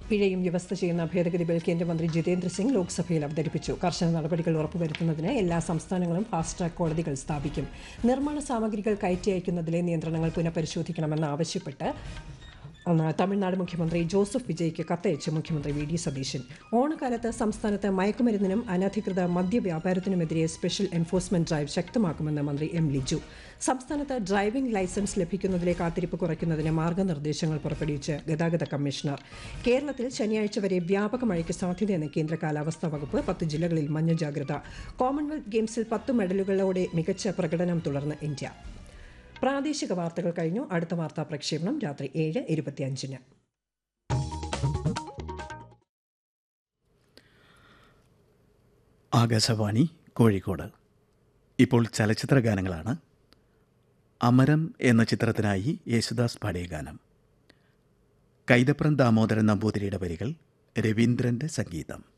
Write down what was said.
പിഴയും വ്യവസ്ഥ ചെയ്യുന്ന ഭേദഗതി ബിൽ കേന്ദ്രമന്ത്രി ജിതേന്ദ്ര സിംഗ് ലോക്സഭയിൽ അവതരിപ്പിച്ചു കർശന നടപടികൾ ഉറപ്പുവരുത്തുന്നതിന് എല്ലാ സംസ്ഥാനങ്ങളും ഫാസ്റ്റ് ട്രാക്ക് കോടതികൾ സ്ഥാപിക്കും നിർമ്മാണ സാമഗ്രികൾ കയറ്റി അയക്കുന്നതിലെ നിയന്ത്രണങ്ങൾ പുനഃപരിശോധിക്കണമെന്ന് ആവശ്യപ്പെട്ട് ഒന്ന് തമിഴ്നാട് മുഖ്യമന്ത്രി ജോസഫ് വിജയ്ക്ക് കത്തയച്ച് മുഖ്യമന്ത്രി വി ഡി സതീശൻ ഓണക്കാലത്ത് സംസ്ഥാനത്ത് മയക്കുമരുന്നിനും അനധികൃത മദ്യവ്യാപാരത്തിനുമെതിരെ സ്പെഷ്യൽ എൻഫോഴ്സ്മെന്റ് ഡ്രൈവ് ശക്തമാക്കുമെന്ന് മന്ത്രി എം ലിജു സംസ്ഥാനത്ത് ഡ്രൈവിംഗ് ലൈസൻസ് ലഭിക്കുന്നതിലെ കാത്തിരിപ്പ് കുറയ്ക്കുന്നതിന് മാർഗനിർദ്ദേശങ്ങൾ പുറപ്പെടുവിച്ച് ഗതാഗത കമ്മീഷണർ കേരളത്തിൽ ശനിയാഴ്ച വരെ വ്യാപക മഴയ്ക്ക് സാധ്യതയെന്ന് കേന്ദ്ര കാലാവസ്ഥാ വകുപ്പ് പത്ത് ജില്ലകളിൽ മഞ്ഞ ജാഗ്രത കോമൺവെൽത്ത് ഗെയിംസിൽ പത്ത് മെഡലുകളോടെ മികച്ച പ്രകടനം തുടർന്ന് ഇന്ത്യ പ്രാദേശിക വാർത്തകൾ കഴിഞ്ഞു അടുത്ത വാർത്താ പ്രക്ഷേപണം രാത്രി ഏഴ് ഇരുപത്തിയഞ്ചിന് ആകാശവാണി കോഴിക്കോട് ഇപ്പോൾ ചലച്ചിത്ര ഗാനങ്ങളാണ് അമരം എന്ന ചിത്രത്തിനായി യേശുദാസ് പാടിയ ഗാനം കൈതപ്രം ദാമോദരൻ നമ്പൂതിരിയുടെ വരികൾ രവീന്ദ്രൻ്റെ സംഗീതം